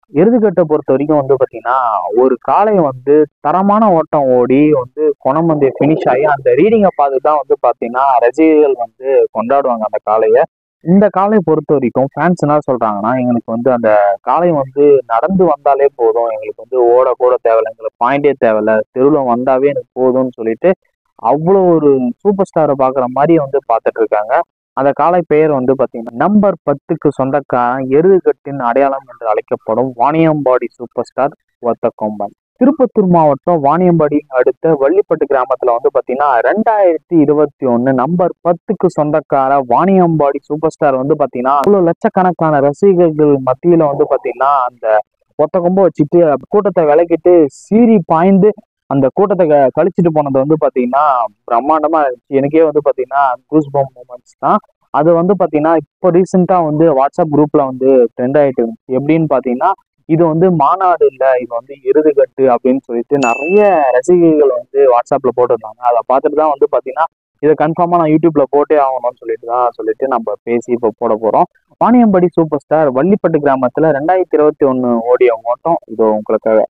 எருதுகட்டை பொறுத்த வரைக்கும் வந்து பாத்தீங்கன்னா ஒரு காளை வந்து தரமான ஓட்டம் ஓடி வந்து குணம் வந்து ஃபினிஷ் ஆகி அந்த ரீடிங்கை பார்த்து தான் வந்து பாத்தீங்கன்னா ரசிகர்கள் வந்து கொண்டாடுவாங்க அந்த காளையை இந்த காளை பொறுத்த வரைக்கும் ஃபேன்ஸ் என்ன சொல்றாங்கன்னா எங்களுக்கு வந்து அந்த காளை வந்து நடந்து வந்தாலே போதும் எங்களுக்கு வந்து ஓட கூட தேவையில்ல எங்களுக்கு பாயிண்டே தேவையில்ல தெருவில் வந்தாவே எனக்கு போதும்னு சொல்லிட்டு அவ்வளோ ஒரு சூப்பர் ஸ்டாரை பார்க்குற மாதிரி வந்து பார்த்துட்டு இருக்காங்க அந்த காளை பெயர் வந்து பார்த்தீங்கன்னா நம்பர் பத்துக்கு சொந்தக்காரன் எருதுகட்டின் அடையாளம் என்று அழைக்கப்படும் வாணியம்பாடி சூப்பர் ஸ்டார் ஒத்த கொம்பன் திருப்பத்தூர் மாவட்டம் வாணியம்பாடி அடுத்த வள்ளிப்பட்டு கிராமத்துல வந்து பாத்தீங்கன்னா ரெண்டாயிரத்தி இருபத்தி ஒன்னு நம்பர் பத்துக்கு சொந்தக்கார வாணியம்பாடி சூப்பர் ஸ்டார் வந்து பாத்தீங்கன்னா அவ்வளவு லட்சக்கணக்கான ரசிகர்கள் மத்தியில வந்து பாத்தீங்கன்னா அந்த ஒத்த கொம்ப வச்சுட்டு கூட்டத்தை விலக்கிட்டு சீறி பாய்ந்து அந்த கூட்டத்தை க- கழிச்சிட்டு போனது வந்து பாத்தீங்கன்னா பிரம்மாண்டமா இருந்துச்சு எனக்கே வந்து பாத்தீங்கன்னா கூஸ் பம் மூமெண்ட்ஸ் தான் அது வந்து பாத்தீங்கன்னா இப்போ ரீசெண்டா வந்து வாட்ஸ்அப் குரூப்ல வந்து ட்ரெண்ட் ஆயிட்டு இருந்துச்சு எப்படின்னு பாத்தீங்கன்னா இது வந்து மாநாடு இல்ல இது வந்து இறுதிக்கட்டு அப்படின்னு சொல்லிட்டு நிறைய ரசிகர்கள் வந்து வாட்ஸ்அப்ல போட்டிருந்தாங்க அதை பார்த்துட்டு தான் வந்து பாத்தீங்கன்னா இதை கன்ஃபார்மா நான் யூடியூப்ல போட்டே ஆகணும்னு சொல்லிட்டு தான் சொல்லிட்டு நம்ம பேசி இப்போ போட போறோம் வாணியம்படி சூப்பர் ஸ்டார் வள்ளிப்பட்டு கிராமத்துல ரெண்டாயிரத்தி இருபத்தி ஒன்னு ஓடிய ஓட்டம் இது உங்களுக்காக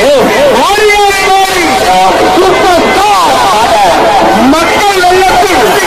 மக்கள் வெள்ளத்தில்